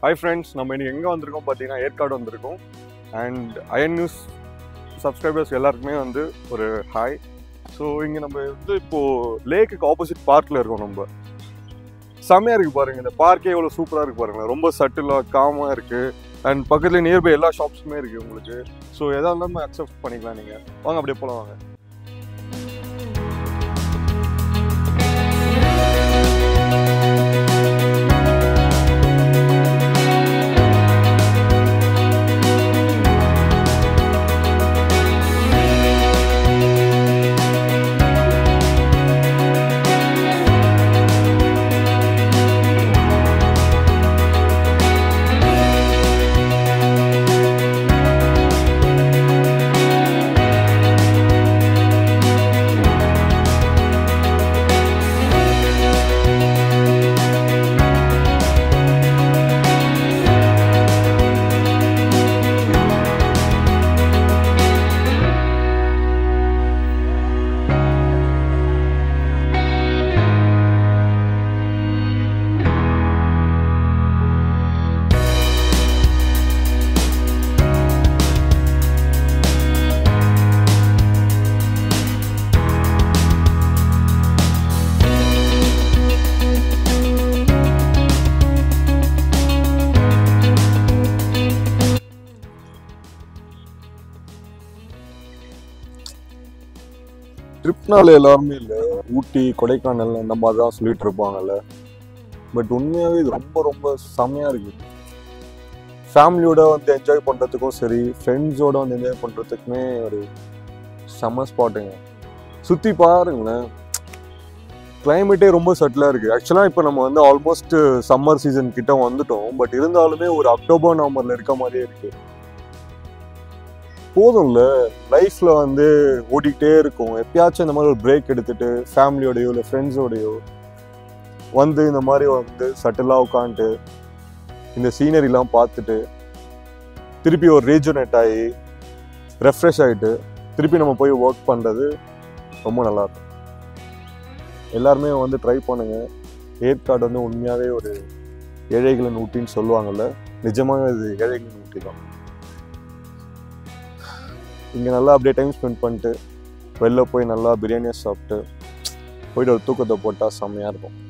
hi friends நம்ம இன்னைக்கு எங்கே வந்திருக்கோம் பார்த்தீங்கன்னா ஏற்காடு வந்திருக்கோம் அண்ட் அயன் நியூஸ் சப்ஸ்கிரைபர்ஸ் எல்லாருக்குமே வந்து ஒரு ஹாய் ஸோ இங்கே நம்ம வந்து இப்போது லேக்குக்கு ஆப்போசிட் பார்க்கில் இருக்கோம் நம்ம செம்மையாக இருக்குது பாருங்க இந்த பார்க்கே எவ்வளோ சூப்பராக இருக்குது பாருங்களேன் ரொம்ப சட்டிலாக காமாக இருக்குது அண்ட் பக்கத்தில் நியர்பை எல்லா ஷாப்ஸுமே இருக்குது உங்களுக்கு ஸோ எதாக இருந்தாலும் அக்செப்ட் பண்ணிக்கலாம் நீங்கள் வாங்க அப்படியே போகலாம் வாங்க ட்ரிப்னால எல்லாருமே இல்லை ஊட்டி கொடைக்கானல் அந்த மாதிரி தான் சொல்லிட்டு இருப்பாங்கல்ல பட் உண்மையாகவே இது ரொம்ப ரொம்ப செம்மையாக இருக்குது ஃபேமிலியோட வந்து என்ஜாய் பண்ணுறதுக்கும் சரி ஃப்ரெண்ட்ஸோட வந்து என்ஜாய் பண்ணுறதுக்குமே ஒரு செம்ம ஸ்பாட்டுங்க சுற்றி பாருங்களேன் கிளைமேட்டே ரொம்ப செட்டிலாக இருக்குது ஆக்சுவலாக இப்போ நம்ம வந்து ஆல்மோஸ்ட் சம்மர் சீசன் கிட்ட வந்துட்டோம் பட் இருந்தாலுமே ஒரு அக்டோபர் நவம்பரில் இருக்க மாதிரியே இருக்குது போதும்ல லைஃப்ல வந்து ஓடிக்கிட்டே இருக்கும் எப்பயாச்சும் இந்த மாதிரி ஒரு பிரேக் எடுத்துட்டு ஃபேமிலியோடயோ இல்லை ஃப்ரெண்ட்ஸோடையோ வந்து இந்த மாதிரி வந்து சட்டிலாக உட்காந்துட்டு இந்த சீனரிலாம் பார்த்துட்டு திருப்பி ஒரு ரீஜனேட் ஆகி ரெஃப்ரெஷ் ஆகிட்டு திருப்பி நம்ம போய் ஒர்க் பண்ணுறது ரொம்ப நல்லா இருக்கும் எல்லாருமே வந்து ட்ரை பண்ணுங்க ஏற்காடு வந்து உண்மையாகவே ஒரு ஏழைகளின் ஊட்டின்னு சொல்லுவாங்கல்ல நிஜமாக இது ஏழைகளின் ஊட்டி தான் இங்கே நல்லா அப்படியே டைம் ஸ்பெண்ட் பண்ணிட்டு வெளில போய் நல்லா பிரியாணியை சாப்பிட்டு போயிட்டு ஒரு தூக்கத்தை போட்டால் செம்மையாக இருக்கும்